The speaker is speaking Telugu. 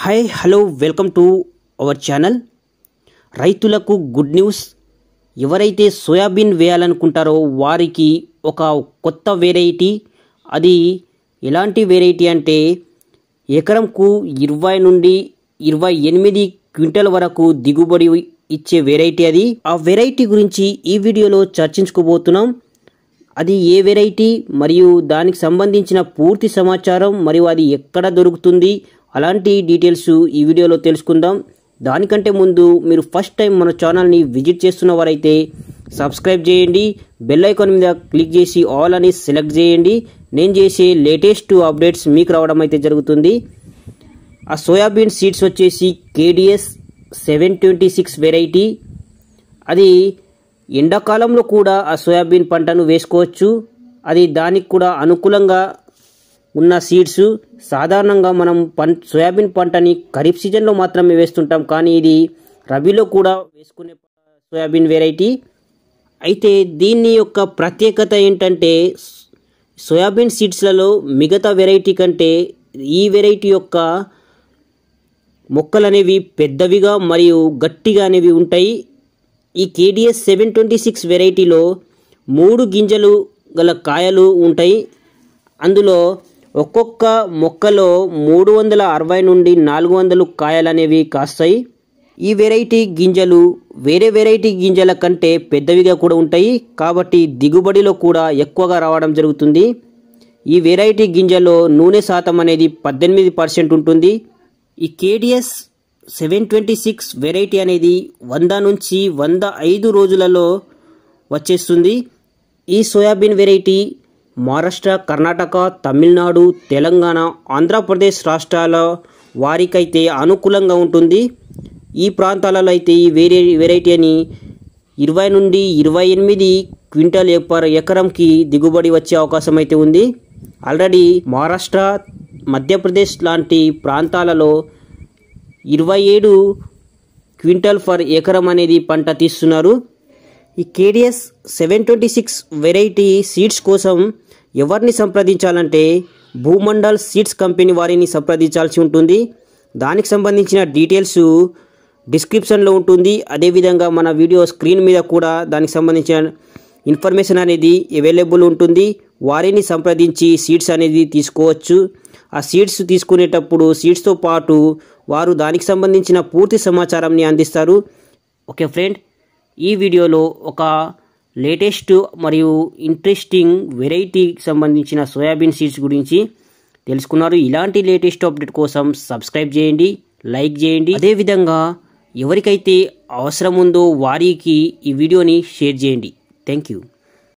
hi hello welcome to our channel రైతులకు గుడ్ న్యూస్ ఎవరైతే సోయాబీన్ వేయాలనుకుంటారో వారికి ఒక కొత్త వెరైటీ అది ఎలాంటి వెరైటీ అంటే ఎకరంకు ఇరవై నుండి ఇరవై ఎనిమిది క్వింటల్ వరకు దిగుబడి ఇచ్చే వెరైటీ అది ఆ వెరైటీ గురించి ఈ వీడియోలో చర్చించుకోబోతున్నాం అది ఏ వెరైటీ మరియు దానికి సంబంధించిన పూర్తి సమాచారం మరియు అది ఎక్కడ దొరుకుతుంది అలాంటి డీటెయిల్స్ ఈ వీడియోలో తెలుసుకుందాం దానికంటే ముందు మీరు ఫస్ట్ టైం మన ఛానల్ని విజిట్ చేస్తున్న వారైతే సబ్స్క్రైబ్ చేయండి బెల్ ఐకాన్ మీద క్లిక్ చేసి ఆల్ అని సెలెక్ట్ చేయండి నేను చేసే లేటెస్ట్ అప్డేట్స్ మీకు రావడం అయితే జరుగుతుంది ఆ సోయాబీన్ సీడ్స్ వచ్చేసి KDS seven twenty six variety అది ఎండాకాలంలో కూడా ఆ సోయాబీన్ పంటను వేసుకోవచ్చు అది దానికి కూడా అనుకూలంగా ఉన్న సీడ్స్ సాధారణంగా మనం పం సోయాబీన్ పంటని ఖరీఫ్ సీజన్లో మాత్రమే వేస్తుంటాం కానీ ఇది రబీలో కూడా వేసుకునే సోయాబీన్ వెరైటీ అయితే దీని యొక్క ప్రత్యేకత ఏంటంటే సోయాబీన్ సీడ్స్లలో మిగతా వెరైటీ కంటే ఈ వెరైటీ యొక్క మొక్కలు అనేవి పెద్దవిగా మరియు గట్టిగా అనేవి ఉంటాయి ఈ కేడిఎస్ సెవెన్ ట్వంటీ సిక్స్ వెరైటీలో మూడు గింజలు గల కాయలు ఉంటాయి అందులో ఒక్కొక్క మొక్కలో మూడు వందల అరవై నుండి నాలుగు వందలు కాయలు అనేవి కాస్తాయి ఈ వెరైటీ గింజలు వేరే వెరైటీ గింజల కంటే పెద్దవిగా కూడా ఉంటాయి కాబట్టి దిగుబడిలో కూడా ఎక్కువగా రావడం జరుగుతుంది ఈ వెరైటీ గింజలో నూనె శాతం అనేది పద్దెనిమిది పర్సెంట్ ఉంటుంది ఈ KDS seven twenty six variety అనేది వంద నుంచి వంద ఐదు రోజులలో వచ్చేస్తుంది ఈ సోయాబీన్ వెరైటీ మహారాష్ట్ర కర్ణాటక తమిళనాడు తెలంగాణ ఆంధ్రప్రదేశ్ రాష్ట్రాల వారికైతే అనుకూలంగా ఉంటుంది ఈ ప్రాంతాలలో అయితే ఈ వేరే వెరైటీ అని ఇరవై నుండి ఇరవై ఎనిమిది క్వింటల్ పర్ ఎకరంకి దిగుబడి వచ్చే అవకాశం అయితే ఉంది ఆల్రెడీ మహారాష్ట్ర మధ్యప్రదేశ్ లాంటి ప్రాంతాలలో ఇరవై ఏడు క్వింటల్ ఫర్ ఎకరం అనేది పంట తీస్తున్నారు ఈ KDS seven twenty six variety seeds కోసం ఎవరిని సంప్రదించాలంటే భూమండల్ సీడ్స్ కంపెనీ వారిని సంప్రదించాల్సి ఉంటుంది దానికి సంబంధించిన డీటెయిల్స్ డిస్క్రిప్షన్లో ఉంటుంది అదేవిధంగా మన వీడియో స్క్రీన్ మీద కూడా దానికి సంబంధించిన ఇన్ఫర్మేషన్ అనేది అవైలబుల్ ఉంటుంది వారిని సంప్రదించి సీడ్స్ అనేది తీసుకోవచ్చు ఆ సీడ్స్ తీసుకునేటప్పుడు సీడ్స్తో పాటు వారు దానికి సంబంధించిన పూర్తి సమాచారాన్ని అందిస్తారు ఓకే ఫ్రెండ్ ఈ వీడియోలో ఒక లేటెస్ట్ మరియు ఇంట్రెస్టింగ్ వెరైటీకి సంబంధించిన సోయాబీన్ సీడ్స్ గురించి తెలుసుకున్నారు ఇలాంటి లేటెస్ట్ అప్డేట్ కోసం సబ్స్క్రైబ్ చేయండి లైక్ చేయండి అదేవిధంగా ఎవరికైతే అవసరం ఉందో వారికి ఈ వీడియోని షేర్ చేయండి థ్యాంక్ యూ